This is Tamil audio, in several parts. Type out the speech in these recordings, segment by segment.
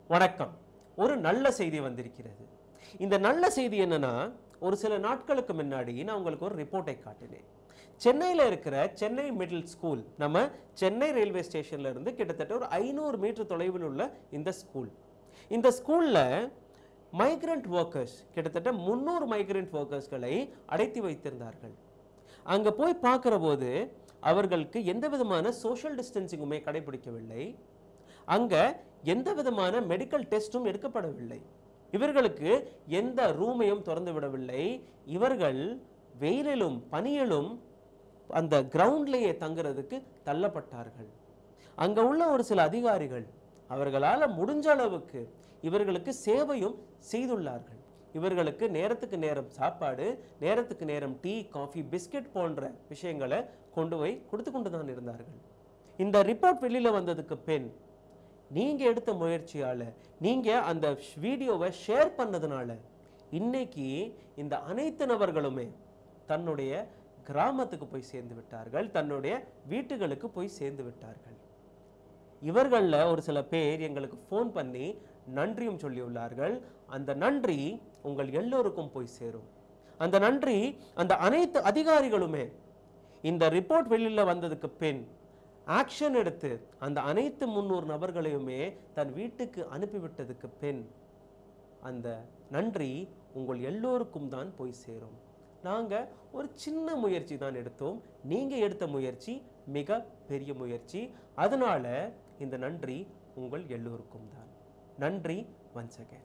வணக்கம் ஒரு நல்ல செய்தி வந்திருக்கிறது இந்த நல்ல செய்தி என்னன்னா ஒரு சில நாட்களுக்கு முன்னாடி நான் உங்களுக்கு ஒரு ரிப்போர்ட்டை காட்டினேன் சென்னையில் இருக்கிற சென்னை மிடில் ஸ்கூல் நம்ம சென்னை ரயில்வே ஸ்டேஷன்ல இருந்து கிட்டத்தட்ட ஒரு ஐநூறு மீட்டர் தொலைவில் உள்ள இந்த ஸ்கூல் இந்த ஸ்கூல்ல மைக்ரண்ட் ஒர்க்கர்ஸ் கிட்டத்தட்ட முந்நூறு மைக்ரண்ட் ஒர்க்கர்ஸ்களை அடைத்து வைத்திருந்தார்கள் அங்க போய் பார்க்கிற போது அவர்களுக்கு எந்த விதமான சோஷியல் டிஸ்டன்சிங்குமே கடைபிடிக்கவில்லை அங்க எந்த விதமான மெடிக்கல் டெஸ்டும் எடுக்கப்படவில்லை இவர்களுக்கு எந்த ரூமையும் திறந்து விடவில்லை இவர்கள் வெயிலிலும் பனியிலும் அந்த கிரவுண்ட்லேயே தங்குறதுக்கு தள்ளப்பட்டார்கள் அங்க உள்ள ஒரு சில அதிகாரிகள் அவர்களால முடிஞ்ச அளவுக்கு இவர்களுக்கு சேவையும் செய்துள்ளார்கள் இவர்களுக்கு நேரத்துக்கு நேரம் சாப்பாடு நேரத்துக்கு நேரம் டீ காஃபி பிஸ்கட் போன்ற விஷயங்களை கொண்டு போய் கொடுத்து கொண்டு தான் இருந்தார்கள் இந்த ரிப்போர்ட் வெளியில வந்ததுக்கு பின் நீங்க எடுத்த முயற்சியால நீங்க அந்த வீடியோவை ஷேர் பண்ணதுனால இன்னைக்கு இந்த அனைத்து நபர்களுமே தன்னுடைய கிராமத்துக்கு போய் சேர்ந்து விட்டார்கள் தன்னுடைய வீட்டுகளுக்கு போய் சேர்ந்து விட்டார்கள் இவர்களில் ஒரு சில பேர் எங்களுக்கு ஃபோன் பண்ணி நன்றியும் சொல்லியுள்ளார்கள் அந்த நன்றி உங்கள் எல்லோருக்கும் போய் சேரும் அந்த நன்றி அந்த அனைத்து அதிகாரிகளுமே இந்த ரிப்போர்ட் வெளியில வந்ததுக்கு பின் ஆக்ஷன் எடுத்து அந்த அனைத்து முன்னூறு நபர்களையுமே தன் வீட்டுக்கு அனுப்பிவிட்டதுக்கு பின் அந்த நன்றி உங்கள் எல்லோருக்கும் தான் போய் சேரும் நாங்க ஒரு சின்ன முயற்சி தான் எடுத்தோம் நீங்க எடுத்த முயற்சி மிக பெரிய முயற்சி அதனால இந்த நன்றி உங்கள் எல்லோருக்கும் தான் நன்றி once again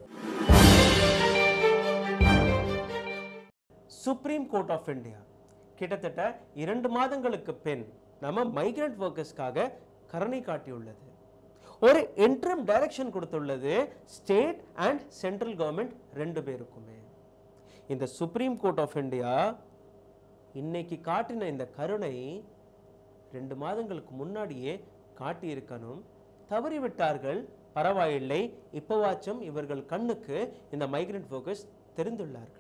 Supreme Court of India கிட்டத்தட்ட இரண்டு மாதங்களுக்கு பின் நம்ம மைக்ரண்ட் ஒர்க்கர்ஸ்க்காக கருணை காட்டியுள்ளது ஒரு இன்ட்ரம் டைரக்ஷன் கொடுத்துள்ளது ஸ்டேட் அண்ட் சென்ட்ரல் கவர்மெண்ட் ரெண்டு பேருக்குமே இந்த சுப்ரீம் கோர்ட் ஆஃப் இந்தியா இன்னைக்கு காட்டின இந்த கருணை ரெண்டு மாதங்களுக்கு முன்னாடியே காட்டியிருக்கணும் தவறிவிட்டார்கள் பரவாயில்லை இப்போவாச்சும் இவர்கள் கண்ணுக்கு இந்த மைக்ரண்ட் ஒர்க்கர்ஸ் தெரிந்துள்ளார்கள்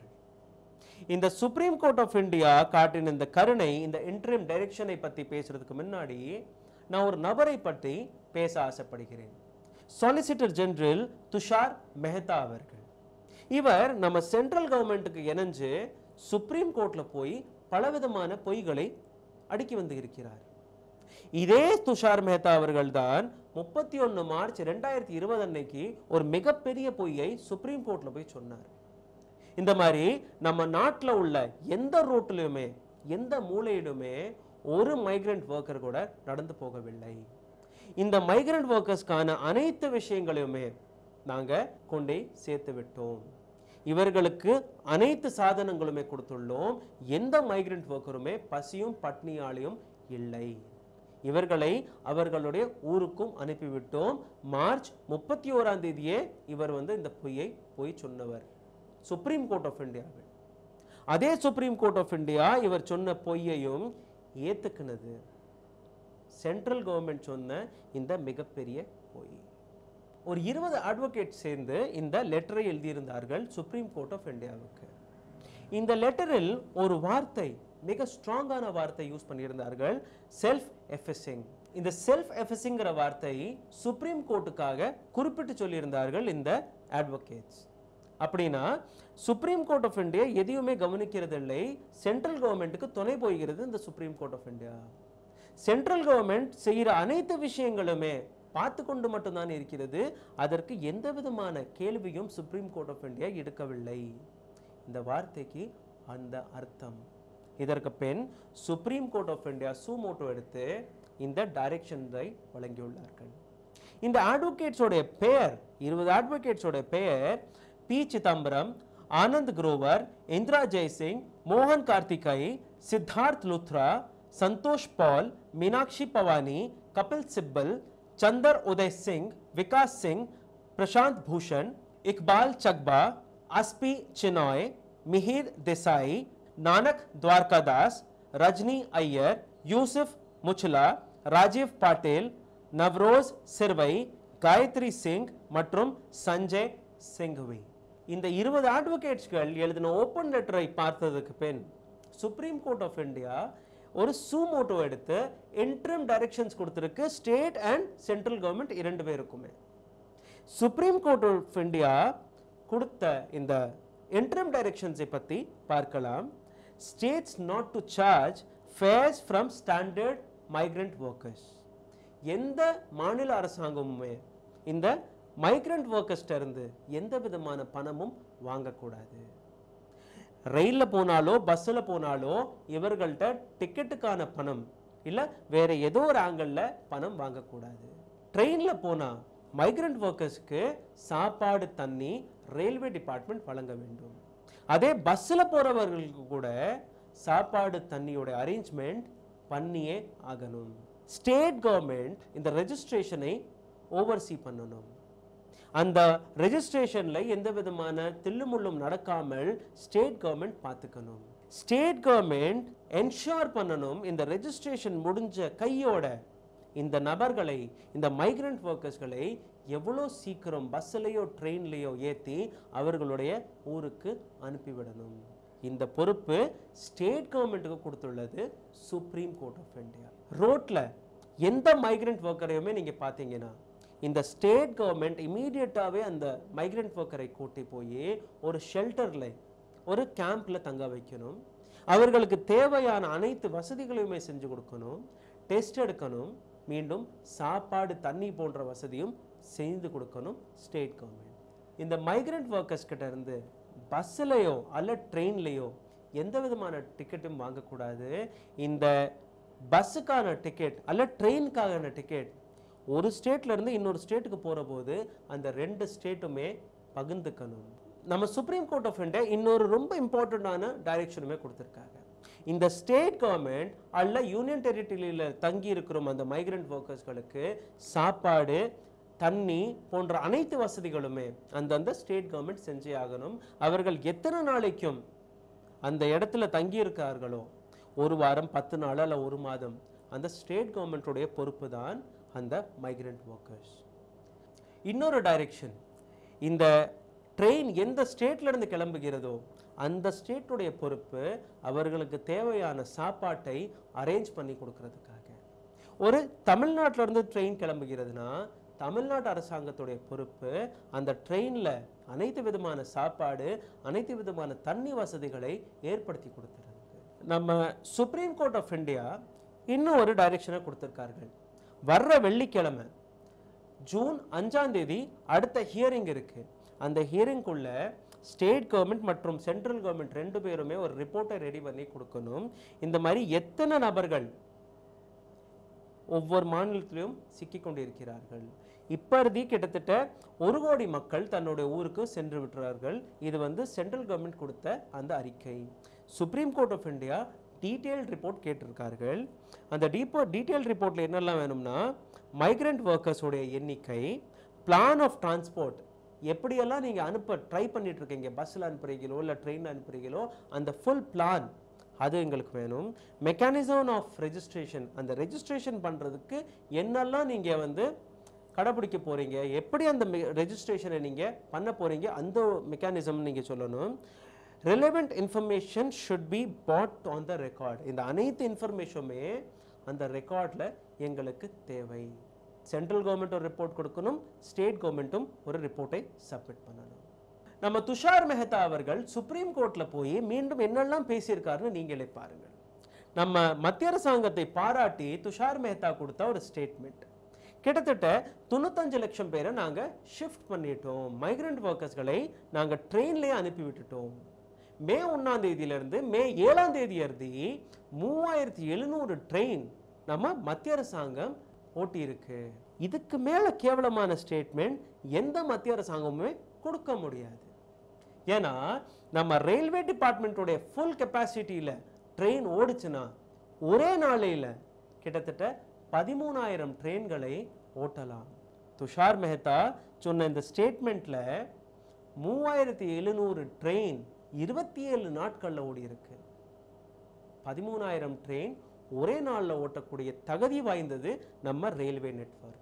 இந்த சுப்ரீம் கோர்ட் ஆஃப் இந்தியா காட்டின இந்த கருணை இந்த இன்ட்ரீம் டைரக்ஷனை பத்தி பேசுறதுக்கு முன்னாடி நான் ஒரு நபரை பற்றி பேச ஆசைப்படுகிறேன் சொலிசிட்டர் ஜெனரல் துஷார் மெஹ்தா அவர்கள் இவர் நம்ம சென்ட்ரல் கவர்மெண்ட்டுக்கு இணைஞ்சு சுப்ரீம் கோர்ட்ல போய் பலவிதமான பொய்களை அடுக்கி வந்து இருக்கிறார் இதே துஷார் மேத்தா அவர்கள் தான் முப்பத்தி ஒன்று மார்ச் ரெண்டாயிரத்தி இருபது அன்னைக்கு ஒரு மிகப்பெரிய பொய்யை சுப்ரீம் கோர்ட்ல போய் சொன்னார் இந்த மாதிரி நம்ம நாட்டில் உள்ள எந்த ரூட்லையுமே எந்த மூலையிலுமே ஒரு மைக்ரண்ட் ஒர்க்கர் கூட நடந்து போகவில்லை இந்த மைக்ரண்ட் ஒர்க்கர்ஸ்க்கான அனைத்து விஷயங்களையுமே நாங்கள் கொண்டே சேர்த்து விட்டோம் இவர்களுக்கு அனைத்து சாதனங்களுமே கொடுத்துள்ளோம் எந்த மைக்ரண்ட் ஒர்க்கருமே பசியும் பட்னியாலையும் இல்லை இவர்களை அவர்களுடைய ஊருக்கும் அனுப்பிவிட்டோம் மார்ச் முப்பத்தி ஓராம் தேதியே இவர் வந்து இந்த பொய்யை போய் சொன்னவர் சுப்ரீம் கோர்ட் ஆஃப் இந்தியாவில் அதே சுப்ரீம் கோர்ட் ஆஃப் இந்தியா இவர் சொன்ன பொய்யையும் ஏத்துக்கினது சென்ட்ரல் கவர்மெண்ட் சொன்ன இந்த மிகப்பெரிய பொய் ஒரு இருபது அட்வொகேட் சேர்ந்து இந்த லெட்டரை எழுதியிருந்தார்கள் சுப்ரீம் கோர்ட் ஆஃப் இந்தியாவுக்கு இந்த லெட்டரில் ஒரு வார்த்தை மிக ஸ்ட்ராங்கான வார்த்தை யூஸ் பண்ணியிருந்தார்கள் செல்ஃப் எஃபெசிங் இந்த செல்ஃப் எஃபெசிங்கிற வார்த்தை சுப்ரீம் கோர்ட்டுக்காக குறிப்பிட்டு சொல்லியிருந்தார்கள் இந்த அட்வொகேட்ஸ் அப்படின்னா சுப்ரீம் கோர்ட் ஆஃப் இந்தியா எதையுமே கவனிக்கிறதில்லை சென்ட்ரல் கவர்மெண்ட்டுக்கு துணை போகிறது இந்த Supreme Court of India central government செய்கிற அனைத்து விஷயங்களுமே பார்த்து கொண்டு மட்டும்தான் இருக்கிறது அதற்கு எந்த விதமான கேள்வியும் சுப்ரீம் கோர்ட் ஆஃப் இந்தியா எடுக்கவில்லை இந்த வார்த்தைக்கு அந்த அர்த்தம் இதற்கு பின் Supreme Court of India suo motu எடுத்து இந்த டைரக்ஷன்ஸை வழங்கியுள்ளார்கள் இந்த அட்வொகேட்ஸோடைய பெயர் இருபது அட்வொகேட்ஸோட பெயர் பி சிதம்பரம் ஆனந்த் குரோவர் இந்திரா ஜெய்சிங் மோகன் கார்த்திகை சித்தார்த் லுத்ரா சந்தோஷ் பால் மீனாட்சி பவானி கபில் சிப்பல் சந்தர் உதய் சிங் விகாஸ் சிங் பிரசாந்த் பூஷன் இக்பால் சக்பா அஸ்பி சினாய் மிஹிர் தேசாய் நானக் துவாரகாதாஸ் ரஜினி ஐயர் யூசுப் முச்லா ராஜீவ் பாட்டேல் நவ்ரோஸ் சிர்வை காயத்ரி சிங் மற்றும் சஞ்சய் சிங்வி இந்த இருபது அட்வொகேட்ஸ்கள் எழுதின ஓப்பன் லெட்டரை பார்த்ததுக்கு பின் சுப்ரீம் கோர்ட் ஆஃப் இந்தியா ஒரு சூமோட்டோ எடுத்து இன்ட்ரம் டைரக்ஷன்ஸ் கொடுத்துருக்கு ஸ்டேட் அண்ட் சென்ட்ரல் கவர்மெண்ட் இரண்டு பேருக்குமே சுப்ரீம் கோர்ட் ஆஃப் இந்தியா கொடுத்த இந்த இன்ட்ரம் டைரக்ஷன்ஸை பற்றி பார்க்கலாம் states not to charge fares from stranded migrant workers எந்த மாநில அரசாங்கமுமே இந்த மைக்ரண்ட் ஒர்க்கர்ஸ்ட இருந்து எந்த விதமான பணமும் வாங்கக்கூடாது ரயிலில் போனாலோ பஸ்ஸில் போனாலோ இவர்கள்ட்ட டிக்கெட்டுக்கான பணம் இல்லை வேற ஏதோ ஒரு ஆங்கிளில் பணம் வாங்கக்கூடாது ட்ரெயினில் போனால் மைக்ரண்ட் ஒர்க்கர்ஸ்க்கு சாப்பாடு தண்ணி ரயில்வே டிபார்ட்மெண்ட் வழங்க வேண்டும் அதே பஸ்ஸில் போகிறவர்களுக்கு கூட சாப்பாடு தண்ணியோட அரேஞ்ச்மெண்ட் பண்ணியே ஆகணும் ஸ்டேட் கவர்மெண்ட் இந்த ரெஜிஸ்ட்ரேஷனை ஓவர்சீ பண்ணணும் அந்த ரெஜிஸ்ட்ரேஷனில் எந்த விதமான தில்லுமுள்ளும் நடக்காமல் ஸ்டேட் கவர்மெண்ட் பார்த்துக்கணும் ஸ்டேட் கவர்மெண்ட் என்ஷூர் பண்ணணும் இந்த ரெஜிஸ்ட்ரேஷன் முடிஞ்ச கையோட இந்த நபர்களை இந்த மைக்ரண்ட் ஒர்க்கர்ஸ்களை எவ்வளோ சீக்கிரம் பஸ்ஸுலேயோ ட்ரெயின்லேயோ ஏற்றி அவர்களுடைய ஊருக்கு அனுப்பிவிடணும் இந்த பொறுப்பு ஸ்டேட் கவர்மெண்ட்டுக்கு கொடுத்துள்ளது சுப்ரீம் கோர்ட் ஆஃப் இந்தியா ரோட்டில் எந்த மைக்ரண்ட் ஒர்க்கரையுமே நீங்கள் பார்த்தீங்கன்னா இந்த ஸ்டேட் கவர்மெண்ட் இமீடியட்டாகவே அந்த மைக்ரண்ட் ஒர்க்கரை கூட்டி போய் ஒரு ஷெல்டரில் ஒரு கேம்பில் தங்க வைக்கணும் அவர்களுக்கு தேவையான அனைத்து வசதிகளையுமே செஞ்சு கொடுக்கணும் டெஸ்ட் எடுக்கணும் மீண்டும் சாப்பாடு தண்ணி போன்ற வசதியும் செய்து கொடுக்கணும் ஸ்டேட் கவர்மெண்ட் இந்த மைக்ரண்ட் ஒர்க்கர்ஸ் கிட்ட இருந்து பஸ்ஸுலையோ அல்ல ட்ரெயின்லேயோ எந்த விதமான டிக்கெட்டும் வாங்கக்கூடாது இந்த பஸ்ஸுக்கான டிக்கெட் அல்ல ட்ரெயினுக்கான டிக்கெட் ஒரு ஸ்டேட்ல இருந்து இன்னொரு ஸ்டேட்டுக்கு போகிற போது அந்த ரெண்டு ஸ்டேட்டுமே பகிர்ந்துக்கணும் நம்ம சுப்ரீம் கோர்ட் ஆஃப் இந்தியா இன்னொரு ரொம்ப இம்பார்ட்டண்ட்டான டைரக்ஷனுமே கொடுத்துருக்காங்க இந்த ஸ்டேட் கவர்மெண்ட் அல்ல யூனியன் டெரிட்டரியில் தங்கி இருக்கிற அந்த மைக்ரண்ட் ஒர்க்கர்ஸ்களுக்கு சாப்பாடு தண்ணி போன்ற அனைத்து வசதிகளுமே அந்தந்த ஸ்டேட் கவர்மெண்ட் செஞ்சே ஆகணும் அவர்கள் எத்தனை நாளைக்கும் அந்த இடத்துல தங்கி இருக்கார்களோ ஒரு வாரம் பத்து நாள் அல்ல ஒரு மாதம் அந்த ஸ்டேட் கவர்மெண்ட்டுடைய பொறுப்பு தான் அந்த மைக்ரண்ட் ஒர்க்கர்ஸ் இன்னொரு டைரெக்ஷன் இந்த ட்ரெயின் எந்த ஸ்டேட்ல இருந்து கிளம்புகிறதோ அந்த ஸ்டேட்டுடைய பொறுப்பு அவர்களுக்கு தேவையான சாப்பாட்டை அரேஞ்ச் பண்ணி கொடுக்கறதுக்காக ஒரு தமிழ்நாட்டுல இருந்து ட்ரெயின் கிளம்புகிறதுனா தமிழ்நாட்டு அரசாங்கத்துடைய பொறுப்பு அந்த ட்ரெயினில் அனைத்து விதமான சாப்பாடு அனைத்து விதமான தண்ணி வசதிகளை ஏற்படுத்தி கொடுத்துருக்கு நம்ம சுப்ரீம் கோர்ட் ஆஃப் இந்தியா இன்னும் ஒரு டைரக்ஷனை கொடுத்துருக்கார்கள் வர்ற வெள்ளிக்கிழமை ஜூன் அஞ்சாம் தேதி அடுத்த ஹியரிங் இருக்கு அந்த ஹியரிங்குள்ள ஸ்டேட் கவர்மெண்ட் மற்றும் சென்ட்ரல் கவர்மெண்ட் ரெண்டு பேருமே ஒரு ரிப்போர்ட்டை ரெடி பண்ணி கொடுக்கணும் இந்த மாதிரி எத்தனை நபர்கள் ஒவ்வொரு மாநிலத்திலும் சிக்கிக் கொண்டிருக்கிறார்கள் இப்பருதி கிட்டத்தட்ட ஒரு கோடி மக்கள் தன்னுடைய ஊருக்கு சென்று விட்டுறார்கள் இது வந்து சென்ட்ரல் கவர்மெண்ட் கொடுத்த அந்த அறிக்கை Supreme Court of India detail report கேட்டிருக்கார்கள் அந்த டீப்போ டீட்டெயில் ரிப்போர்ட்டில் என்னெல்லாம் வேணும்னா மைக்ரண்ட் ஒர்க்கர்ஸோடைய எண்ணிக்கை பிளான் ஆஃப் டிரான்ஸ்போர்ட் எப்படியெல்லாம் நீங்கள் அனுப்ப ட்ரை பண்ணிட்டு இருக்கீங்க பஸ்ஸில் அனுப்புறீங்களோ இல்லை ட்ரெயினில் அனுப்புறீங்களோ அந்த ஃபுல் பிளான் அது எங்களுக்கு வேணும் மெக்கானிசம் ஆஃப் ரெஜிஸ்ட்ரேஷன் அந்த ரெஜிஸ்ட்ரேஷன் பண்ணுறதுக்கு என்னெல்லாம் நீங்கள் வந்து கடைப்பிடிக்க போகிறீங்க எப்படி அந்த ரெஜிஸ்ட்ரேஷனை நீங்கள் பண்ண போகிறீங்க அந்த மெக்கானிசம் நீங்கள் சொல்லணும் relevant information should be put on the record இந்த அனைத்து இன்ஃபர்மேஷனுமே அந்த ரெக்கார்டில் எங்களுக்கு தேவை சென்ட்ரல் கவர்மெண்ட் ஒரு ரிப்போர்ட் கொடுக்கணும் ஸ்டேட் கவர்மெண்ட்டும் ஒரு ரிப்போர்ட்டை சப்மிட் பண்ணணும் நம்ம துஷார் மெஹ்தா அவர்கள் சுப்ரீம் கோர்ட்ல போய் மீண்டும் என்னெல்லாம் பேசியிருக்காருன்னு நீங்களே பாருங்கள் நம்ம மத்திய அரசாங்கத்தை பாராட்டி துஷார் மெஹ்தா கொடுத்த ஒரு ஸ்டேட்மெண்ட் கிட்டத்தட்ட தொண்ணூத்தஞ்சு லட்சம் பேரை நாங்கள் ஷிஃப்ட் பண்ணிட்டோம் மைக்ரண்ட் ஒர்க்கர்ஸ்களை நாங்கள் ட்ரெயின்லேயே அனுப்பி விட்டுட்டோம் மே ஒன்றாம் தேதியிலிருந்து மே ஏழாம் தேதி அறுதி மூவாயிரத்தி எழுநூறு ட்ரெயின் நம்ம மத்திய அரசாங்கம் ஓட்டி இருக்கு இதுக்கு மேலே கேவலமான ஸ்டேட்மெண்ட் எந்த மத்திய அரசாங்கமுமே கொடுக்க முடியாது ஏன்னா நம்ம ரயில்வே டிபார்ட்மெண்ட்டோடைய ஃபுல் கெப்பாசிட்டியில் ட்ரெயின் ஓடுச்சுன்னா ஒரே நாளையில் கிட்டத்தட்ட பதிமூணாயிரம் ட்ரெயின்களை ஓட்டலாம் துஷார் மெஹ்தா சொன்ன இந்த ஸ்டேட்மெண்ட்டில் மூவாயிரத்தி எழுநூறு ட்ரெயின் இருபத்தி ஏழு நாட்களில் ஓடி இருக்கு பதிமூணாயிரம் ட்ரெயின் ஒரே நாளில் ஓட்டக்கூடிய தகுதி வாய்ந்தது நம்ம ரயில்வே நெட்வொர்க்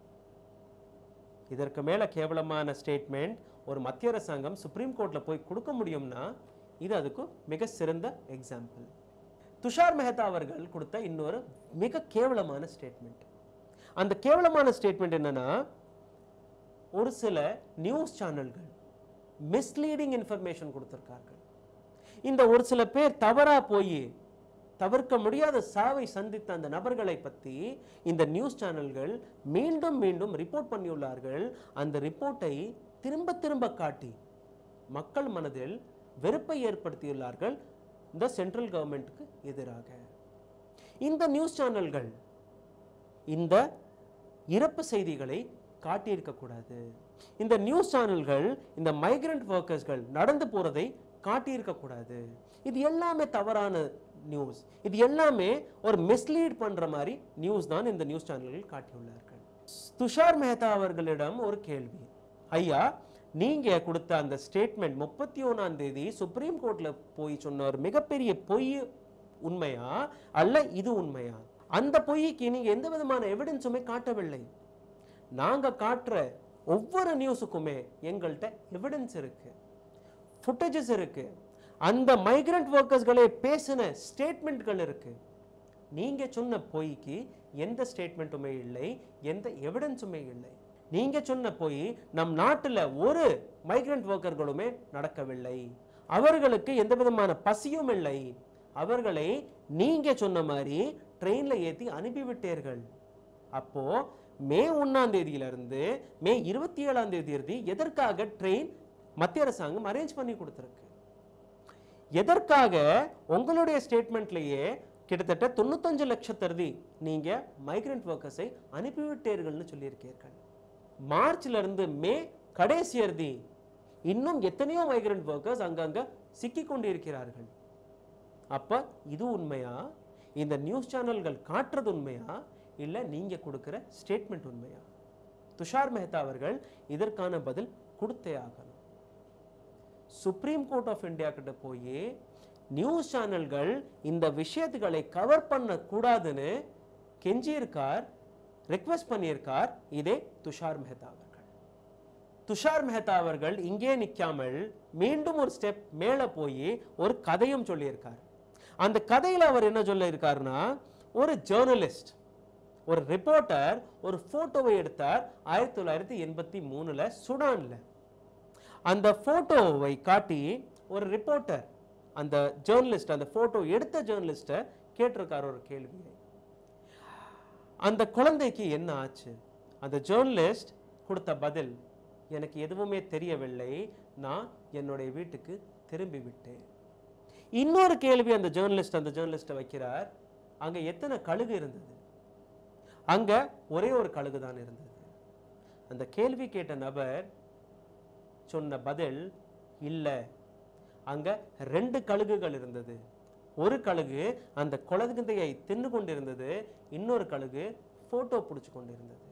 இதற்கு மேலே கேவலமான ஸ்டேட்மெண்ட் ஒரு மத்திய அரசாங்கம் சுப்ரீம் கோர்ட்டில் போய் கொடுக்க முடியும்னா இது அதுக்கு மிக சிறந்த எக்ஸாம்பிள் துஷார் மெஹ்தா அவர்கள் கொடுத்த இன்னொரு மிக கேவலமான ஸ்டேட்மெண்ட் அந்த கேவலமான ஸ்டேட்மெண்ட் என்னன்னா ஒரு சில நியூஸ் சேனல்கள் மிஸ்லீடிங் இன்ஃபர்மேஷன் கொடுத்திருக்கார்கள் இந்த ஒரு சில பேர் தவறா போய் தவிர்க்க முடியாத சாவை சந்தித்த அந்த நபர்களை பற்றி இந்த நியூஸ் சேனல்கள் மீண்டும் மீண்டும் ரிப்போர்ட் பண்ணியுள்ளார்கள் அந்த ரிப்போர்ட்டை திரும்ப திரும்ப காட்டி மக்கள் மனதில் வெறுப்பை ஏற்படுத்தியுள்ளார்கள் இந்த சென்ட்ரல் கவர்மெண்ட்டுக்கு எதிராக இந்த நியூஸ் சேனல்கள் இந்த இறப்பு செய்திகளை காட்டியிருக்கக்கூடாது இந்த நியூஸ் சேனல்கள் இந்த மைக்ரண்ட் ஒர்க்கர்ஸ்கள் நடந்து போறதை காட்டியிருக்கக்கூடாது இது எல்லாமே தவறான நியூஸ் இது எல்லாமே ஒரு மிஸ்லீட் பண்ற மாதிரி நியூஸ் தான் இந்த நியூஸ் சேனல்கள் காட்டியுள்ளார்கள் துஷார் மேத்தா அவர்களிடம் ஒரு கேள்வி ஐயா நீங்க கொடுத்த அந்த ஸ்டேட்மெண்ட் முப்பத்தி ஒண்ணாம் தேதி சுப்ரீம் கோர்ட்ல போய் சொன்ன ஒரு மிகப்பெரிய பொய் உண்மையா அல்ல இது உண்மையா அந்த பொய்க்கு நீங்க எந்த விதமான எவிடன்ஸுமே காட்டவில்லை நாங்க காட்டுற ஒவ்வொரு நியூஸுக்குமே எங்கள்கிட்ட எவிடன்ஸ் இருக்கு ஃபுட்டேஜஸ் இருக்கு அந்த மைக்ரண்ட் ஒர்க்கர்ஸ்களே பேசின ஸ்டேட்மெண்ட்கள் இருக்கு நீங்க சொன்ன பொய்க்கு எந்த ஸ்டேட்மெண்ட்டுமே இல்லை எந்த எவிடன்ஸுமே இல்லை நீங்க சொன்ன பொய் நம் நாட்டுல ஒரு மைக்ரண்ட் ஒர்க்கர்களுமே நடக்கவில்லை அவர்களுக்கு எந்த விதமான பசியும் இல்லை அவர்களை நீங்க சொன்ன மாதிரி ட்ரெயின்ல ஏத்தி அனுப்பிவிட்டீர்கள் அப்போ மே ஒன்னாம் தேதியிலிருந்து மே இருபத்தி ஏழாம் தேதி இறுதி எதற்காக ட்ரெயின் மத்திய அரசாங்கம் அரேஞ்ச் பண்ணி கொடுத்துருக்கு எதற்காக உங்களுடைய ஸ்டேட்மெண்ட்லயே கிட்டத்தட்ட தொண்ணூத்தஞ்சு லட்சத்தருதி நீங்க மைக்ரண்ட் ஒர்க்கர்ஸை அனுப்பிவிட்டீர்கள்னு சொல்லியிருக்கீர்கள் மார்ச்ல இருந்து மே கடைசி அறுதி இன்னும் எத்தனையோ மைக்ரண்ட் ஒர்க்கர்ஸ் அங்கங்க சிக்கிக் கொண்டிருக்கிறார்கள் அப்ப இது உண்மையா இந்த நியூஸ் சேனல்கள் காட்டுறது உண்மையா இல்ல நீங்க கொடுக்கிற ஸ்டேட்மெண்ட் உண்மையா துஷார் மேத்தா அவர்கள் இதற்கான பதில் கொடுத்தே ஆகணும் சுப்ரீம் கோர்ட் ஆஃப் இந்தியா கிட்ட போய் நியூஸ் சேனல்கள் இந்த விஷயத்துகளை கவர் பண்ண கூடாதுன்னு கெஞ்சியிருக்கார் ரெக்வெஸ்ட் பண்ணியிருக்கார் இதே துஷார் மேத்தா அவர்கள் துஷார் மேத்தா அவர்கள் இங்கே நிக்காமல் மீண்டும் ஒரு ஸ்டெப் மேல போய் ஒரு கதையும் சொல்லியிருக்கார் அந்த கதையில அவர் என்ன சொல்லியிருக்காருன்னா ஒரு ஜேர்னலிஸ்ட் ஒரு ரிப்போர்ட்டர் ஒரு போட்டோவை எடுத்தார் ஆயிரத்தி தொள்ளாயிரத்தி எண்பத்தி மூணுல சுடான்ல அந்த போட்டோவை காட்டி ஒரு ரிப்போர்ட்டர் அந்த ஜேர்னலிஸ்ட் அந்த போட்டோ எடுத்த ஜேர்னலிஸ்ட்டை கேட்டிருக்கார் ஒரு கேள்வியை அந்த குழந்தைக்கு என்ன ஆச்சு அந்த ஜேர்னலிஸ்ட் கொடுத்த பதில் எனக்கு எதுவுமே தெரியவில்லை நான் என்னுடைய வீட்டுக்கு திரும்பி விட்டேன் இன்னொரு கேள்வி அந்த ஜேர்னலிஸ்ட் அந்த ஜேர்னலிஸ்ட்டை வைக்கிறார் அங்க எத்தனை கழுகு இருந்தது அங்க ஒரே ஒரு கழுகு தான் இருந்தது அந்த கேள்வி கேட்ட நபர் சொன்ன பதில் இல்ல அங்க ரெண்டு கழுகுகள் இருந்தது ஒரு கழுகு அந்த குழந்தையை தின்னு கொண்டிருந்தது இன்னொரு கழுகு போட்டோ பிடிச்சு கொண்டிருந்தது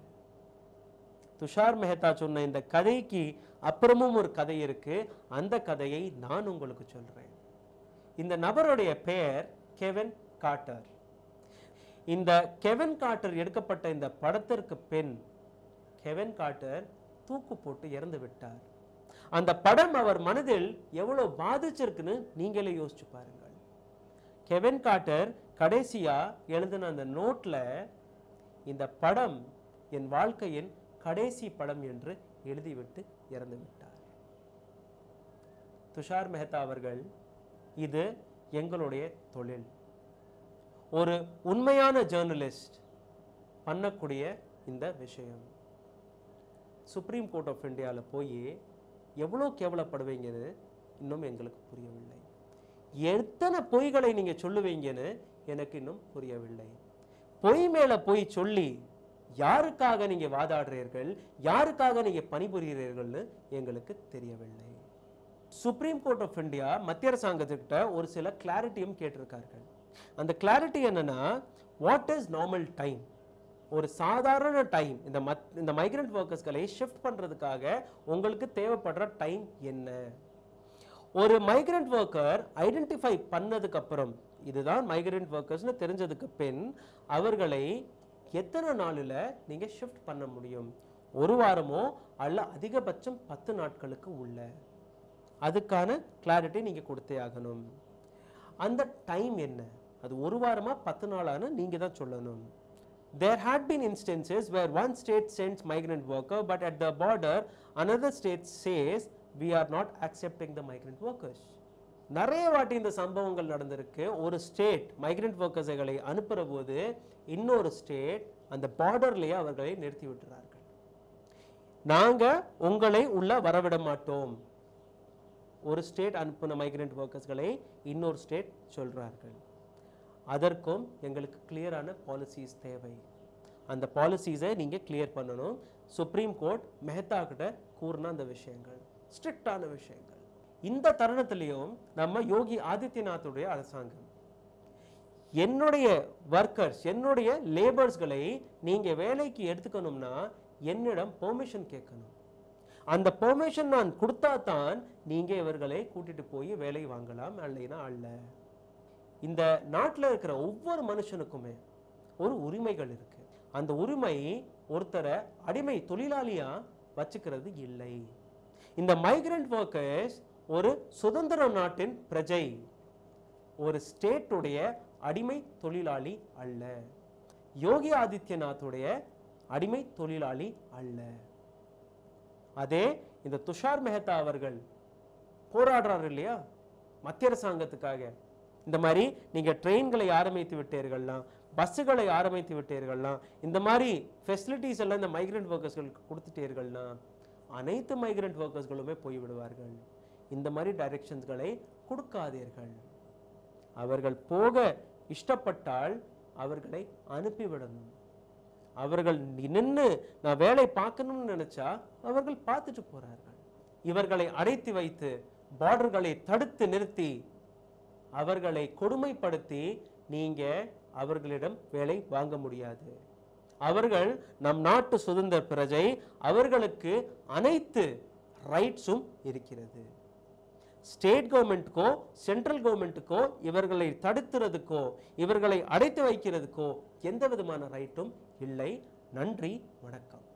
துஷார் மெஹ்தா சொன்ன இந்த கதைக்கு அப்புறமும் ஒரு கதை இருக்கு அந்த கதையை நான் உங்களுக்கு சொல்றேன் இந்த நபருடைய பெயர் கெவன் காட்டர் இந்த கெவன் காட்டர் எடுக்கப்பட்ட இந்த படத்திற்கு பின் கெவன் காட்டர் தூக்கு போட்டு இறந்து விட்டார் அந்த படம் அவர் மனதில் எவ்வளவு பாதிச்சிருக்குன்னு நீங்களே யோசிச்சு பாருங்கள் கெவன் காட்டர் கடைசியா எழுதின அந்த நோட்ல இந்த படம் என் வாழ்க்கையின் கடைசி படம் என்று எழுதிவிட்டு இறந்து விட்டார் துஷார் மெஹ்தா அவர்கள் இது எங்களுடைய தொழில் ஒரு உண்மையான ஜேர்னலிஸ்ட் பண்ணக்கூடிய இந்த விஷயம் சுப்ரீம் கோர்ட் ஆஃப் இந்தியாவில் போய் எவ்வளோ கேவலப்படுவீங்கன்னு இன்னும் எங்களுக்கு புரியவில்லை எத்தனை பொய்களை நீங்க சொல்லுவீங்கன்னு எனக்கு இன்னும் புரியவில்லை பொய் மேல பொய் சொல்லி யாருக்காக நீங்க வாதாடுறீர்கள் யாருக்காக நீங்க பணிபுரிகிறீர்கள்னு எங்களுக்கு தெரியவில்லை சுப்ரீம் கோர்ட் ஆஃப் இந்தியா மத்திய அரசாங்கத்துக்கிட்ட ஒரு சில கிளாரிட்டியும் கேட்டிருக்கார்கள் அந்த கிளாரிட்டி என்னன்னா வாட் இஸ் நார்மல் டைம் ஒரு சாதாரண டைம் இந்த மத் இந்த மைக்ரண்ட் ஒர்க்கர்ஸ்களை ஷிஃப்ட் பண்றதுக்காக உங்களுக்கு தேவைப்படுற டைம் என்ன ஒரு மைக்ரண்ட் ஒர்க்கர் ஐடென்டிஃபை பண்ணதுக்கு அப்புறம் இதுதான் மைக்ரண்ட் ஒர்க்கர்ஸ்னு தெரிஞ்சதுக்கு பின் அவர்களை எத்தனை நாளில் நீங்க ஷிஃப்ட் பண்ண முடியும் ஒரு வாரமோ அல்ல அதிகபட்சம் பத்து நாட்களுக்கு உள்ள அதுக்கான கிளாரிட்டி நீங்க கொடுத்தே ஆகணும் அந்த டைம் என்ன அது ஒரு வாரமா பத்து நாளான்னு நீங்க தான் சொல்லணும் there had been instances where one state sends migrant worker but at the border another state says we are not accepting the migrant workers நிறைய வாட்டி இந்த சம்பவங்கள் நடந்திருக்கு ஒரு ஸ்டேட் மைக்ரண்ட் ஒர்க்கர்ஸைகளை அனுப்புகிற போது இன்னொரு ஸ்டேட் அந்த பார்டர்லேயே அவர்களை நிறுத்தி விட்டுறார்கள் நாங்க உங்களை உள்ள வரவிட மாட்டோம் ஒரு ஸ்டேட் அனுப்பின மைக்ரண்ட் ஒர்க்கர்ஸ்களை இன்னொரு ஸ்டேட் சொல்றார்கள் அதற்கும் எங்களுக்கு கிளியரான பாலிசிஸ் தேவை அந்த பாலிசிஸை நீங்கள் கிளியர் பண்ணணும் சுப்ரீம் கோர்ட் மெஹ்தா கிட்ட கூறின அந்த விஷயங்கள் ஸ்ட்ரிக்டான விஷயங்கள் இந்த தருணத்திலையும் நம்ம யோகி ஆதித்யநாத்துடைய அரசாங்கம் என்னுடைய ஒர்க்கர்ஸ் என்னுடைய லேபர்ஸ்களை நீங்க வேலைக்கு எடுத்துக்கணும்னா என்னிடம் பெர்மிஷன் கேட்கணும் அந்த பெர்மிஷன் நான் கொடுத்தா தான் நீங்க இவர்களை கூட்டிட்டு போய் வேலை வாங்கலாம் இல்லைன்னா அல்ல இந்த நாட்டில் இருக்கிற ஒவ்வொரு மனுஷனுக்குமே ஒரு உரிமைகள் இருக்கு அந்த உரிமை ஒருத்தரை அடிமை தொழிலாளியா வச்சுக்கிறது இல்லை இந்த மைக்ரண்ட் ஒர்க்கர்ஸ் ஒரு சுதந்திர நாட்டின் பிரஜை ஒரு ஸ்டேட்டுடைய அடிமை தொழிலாளி அல்ல யோகி ஆதித்யநாத்துடைய அடிமை தொழிலாளி அல்ல அதே இந்த துஷார் மெஹ்தா அவர்கள் போராடுறாரு இல்லையா மத்திய அரசாங்கத்துக்காக இந்த மாதிரி நீங்க ட்ரெயின்களை ஆரம்பித்து விட்டீர்கள்லாம் பஸ்ஸுகளை ஆரம்பித்து விட்டீர்கள்லாம் இந்த மாதிரி ஃபெசிலிட்டிஸ் எல்லாம் இந்த மைக்ரண்ட் ஒர்க்கர்ஸ்களுக்கு கொடுத்துட்டீர்கள்னா அனைத்து மைக்ரண்ட் ஒர்க்கர்ஸ்களுமே போய்விடுவார்கள் இந்த மாதிரி டைரக்ஷன்ஸ்களை கொடுக்காதீர்கள் அவர்கள் போக இஷ்டப்பட்டால் அவர்களை அனுப்பிவிடணும் அவர்கள் நின்று நான் வேலை பார்க்கணும்னு நினைச்சா அவர்கள் பார்த்துட்டு போறார்கள் இவர்களை அடைத்து வைத்து பார்டர்களை தடுத்து நிறுத்தி அவர்களை கொடுமைப்படுத்தி நீங்க அவர்களிடம் வேலை வாங்க முடியாது அவர்கள் நம் நாட்டு சுதந்திர பிரஜை அவர்களுக்கு அனைத்து ரைட்ஸும் இருக்கிறது ஸ்டேட் கவர்மெண்ட்டுக்கோ சென்ட்ரல் கவர்மெண்ட்டுக்கோ இவர்களை தடுத்துறதுக்கோ இவர்களை அடைத்து வைக்கிறதுக்கோ எந்த விதமான ரைட்டும் இல்லை நன்றி வணக்கம்